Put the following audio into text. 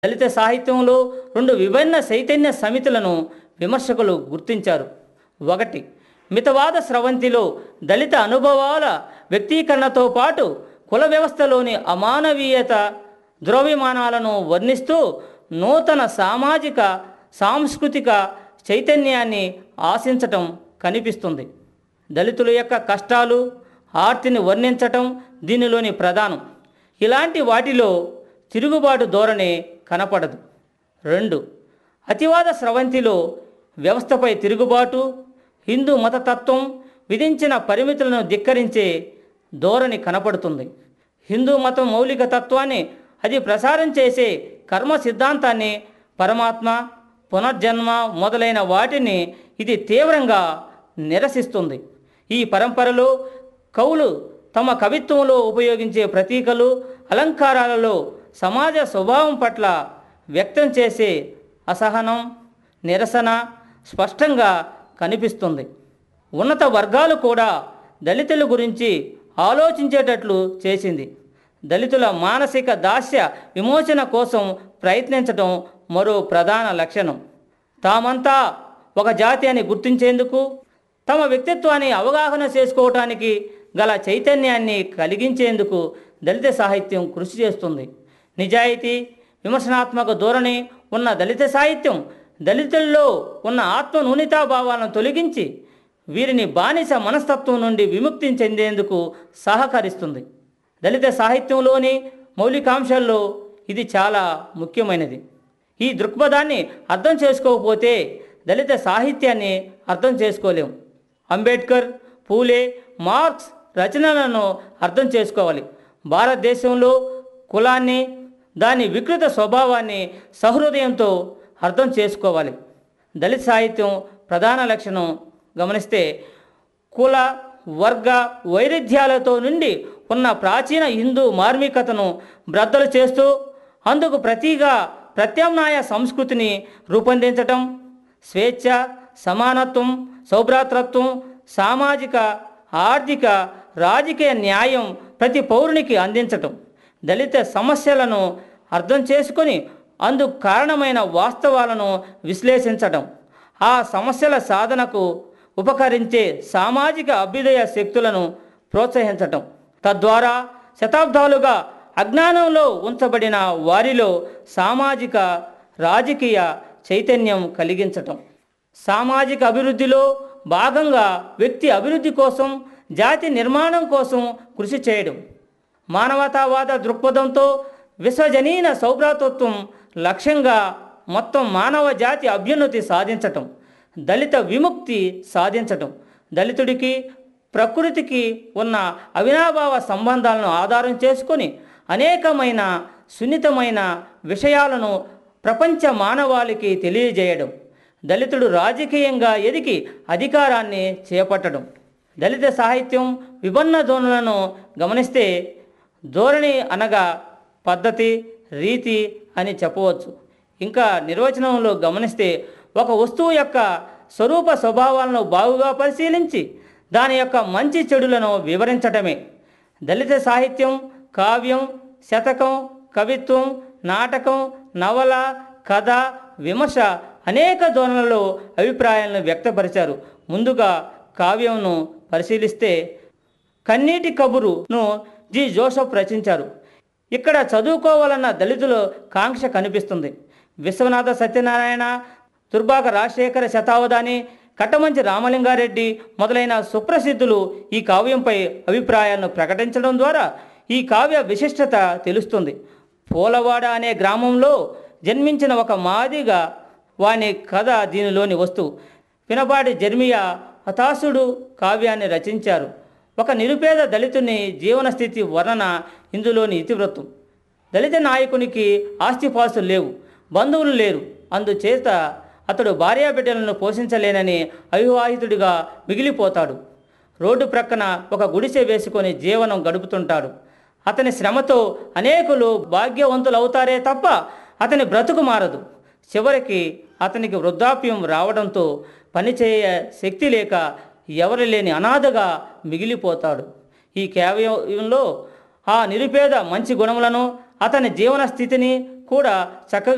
దళిత సాహిత్యంలో రెండు విభిన్న చైతన్య సమితులను విమర్శకులు గుర్తించారు ఒకటి మితవాద స్రవంతిలో దళిత అనుభవాల వ్యక్తీకరణతో పాటు కుల వ్యవస్థలోని అమానవీయత దురభిమానాలను వర్ణిస్తూ నూతన సామాజిక సాంస్కృతిక చైతన్యాన్ని ఆశించటం కనిపిస్తుంది దళితుల యొక్క కష్టాలు ఆర్తిని వర్ణించటం దీనిలోని ప్రధానం ఇలాంటి వాటిలో తిరుగుబాటు ధోరణి కనపడదు రెండు అతివాద స్రవంతిలో వ్యవస్థపై తిరుగుబాటు హిందూ మతతత్వం విధించిన పరిమితులను ధిక్కరించే ధోరణి కనపడుతుంది హిందూ మతం మౌలిక తత్వాన్ని అది ప్రసారం చేసే కర్మ సిద్ధాంతాన్ని పరమాత్మ పునర్జన్మ మొదలైన వాటిని ఇది తీవ్రంగా నిరసిస్తుంది ఈ పరంపరలో కవులు తమ కవిత్వంలో ఉపయోగించే ప్రతీకలు అలంకారాలలో సమాజ స్వభావం పట్ల వ్యక్తం చేసే అసహనం నిరసన స్పష్టంగా కనిపిస్తుంది ఉన్నత వర్గాలు కూడా దళితుల గురించి ఆలోచించేటట్లు చేసింది దళితుల మానసిక దాస్య విమోచన కోసం ప్రయత్నించడం మరో ప్రధాన లక్షణం తామంతా ఒక జాతి అని గుర్తించేందుకు తమ వ్యక్తిత్వాన్ని అవగాహన చేసుకోవటానికి గల చైతన్యాన్ని కలిగించేందుకు దళిత సాహిత్యం కృషి చేస్తుంది నిజాయితీ విమర్శనాత్మక ధోరణి ఉన్న దళిత సాహిత్యం దళితుల్లో ఉన్న ఆత్మ నూనితాభావాలను తొలగించి వీరిని బానిస మనస్తత్వం నుండి విముక్తి చెందేందుకు సహకరిస్తుంది దళిత సాహిత్యంలోని మౌలికాంశాల్లో ఇది చాలా ముఖ్యమైనది ఈ దృక్పథాన్ని అర్థం చేసుకోకపోతే దళిత సాహిత్యాన్ని అర్థం చేసుకోలేం అంబేద్కర్ పూలే మార్క్స్ రచనలను అర్థం చేసుకోవాలి భారతదేశంలో కులాన్ని దాని వికృత స్వభావాన్ని సహృదయంతో అర్థం చేసుకోవాలి దళిత సాహిత్యం ప్రధాన లక్షణం గమనిస్తే కుల వర్గ వైరుధ్యాలతో నుండి ఉన్న ప్రాచీన హిందూ మార్మికతను బ్రద్దలు చేస్తూ అందుకు ప్రతిగా ప్రత్యామ్నాయ సంస్కృతిని రూపొందించటం స్వేచ్ఛ సమానత్వం సౌభ్రాతృత్వం సామాజిక ఆర్థిక రాజకీయ న్యాయం ప్రతి పౌరునికి అందించటం దళిత సమస్యలను అర్థం చేసుకొని అందుకు కారణమైన వాస్తవాలను విశ్లేషించటం ఆ సమస్యల సాధనకు ఉపకరించే సామాజిక అభ్యుదయ శక్తులను ప్రోత్సహించటం తద్వారా శతాబ్దాలుగా అజ్ఞానంలో ఉంచబడిన వారిలో సామాజిక రాజకీయ చైతన్యం కలిగించటం సామాజిక అభివృద్ధిలో భాగంగా వ్యక్తి అభివృద్ధి కోసం జాతి నిర్మాణం కోసం కృషి చేయడం మానవతావాద దృక్పథంతో విశ్వజనీన సౌభ్రాతృత్వం లక్ష్యంగా మొత్తం మానవ జాతి అభ్యున్నతి సాధించటం దళిత విముక్తి సాధించటం దళితుడికి ప్రకృతికి ఉన్న అవినాభావ సంబంధాలను ఆధారం చేసుకొని అనేకమైన సున్నితమైన విషయాలను ప్రపంచ మానవాళికి తెలియజేయడం దళితుడు రాజకీయంగా ఎదిగి అధికారాన్ని చేపట్టడం దళిత సాహిత్యం విభిన్న ధోరణులను గమనిస్తే ధోరణి అనగా పద్ధతి రీతి అని చెప్పవచ్చు ఇంకా నిర్వచనంలో గమనిస్తే ఒక వస్తువు యొక్క స్వరూప స్వభావాలను బాగుగా పరిశీలించి దాని యొక్క మంచి చెడులను వివరించటమే దళిత సాహిత్యం కావ్యం శతకం కవిత్వం నాటకం నవల కథ విమర్శ అనేక ధోరణులలో అభిప్రాయాలను వ్యక్తపరిచారు ముందుగా కావ్యంను పరిశీలిస్తే కన్నీటి కబురును జి జోసఫ్ రచించారు ఇక్కడ చదువుకోవాలన్న దళితుల కాంక్ష కనిపిస్తుంది విశ్వనాథ సత్యనారాయణ దుర్భాగ రాజశేఖర శతావధాని కట్టమంచి రామలింగారెడ్డి మొదలైన సుప్రసిద్ధులు ఈ కావ్యంపై అభిప్రాయాలను ప్రకటించడం ద్వారా ఈ కావ్య విశిష్టత తెలుస్తుంది పోలవాడ అనే గ్రామంలో జన్మించిన ఒక మాదిగా వాని కథ దీనిలోని వస్తువు పినపాటి జర్మియా హతాసుడు కావ్యాన్ని రచించారు ఒక నిరుపేద దళితుని జీవన స్థితి వర్ణన ఇందులోని ఇతివృత్తం దళిత నాయకునికి ఆస్తిపాస్తులు లేవు బంధువులు లేరు అందుచేత అతడు భార్యాబిడ్డలను పోషించలేనని అవివాహితుడిగా మిగిలిపోతాడు రోడ్డు ప్రక్కన ఒక గుడిసె వేసుకొని జీవనం గడుపుతుంటాడు అతని శ్రమతో అనేకులు భాగ్యవంతులవుతారే తప్ప అతని బ్రతుకు మారదు చివరికి అతనికి వృద్ధాప్యం రావడంతో పనిచేయ శక్తి లేక ఎవరు లేని అనాథగా మిగిలిపోతాడు ఈ కావ్యంలో ఆ నిరుపేద మంచి గుణములను అతని జీవన స్థితిని కూడా చక్కగా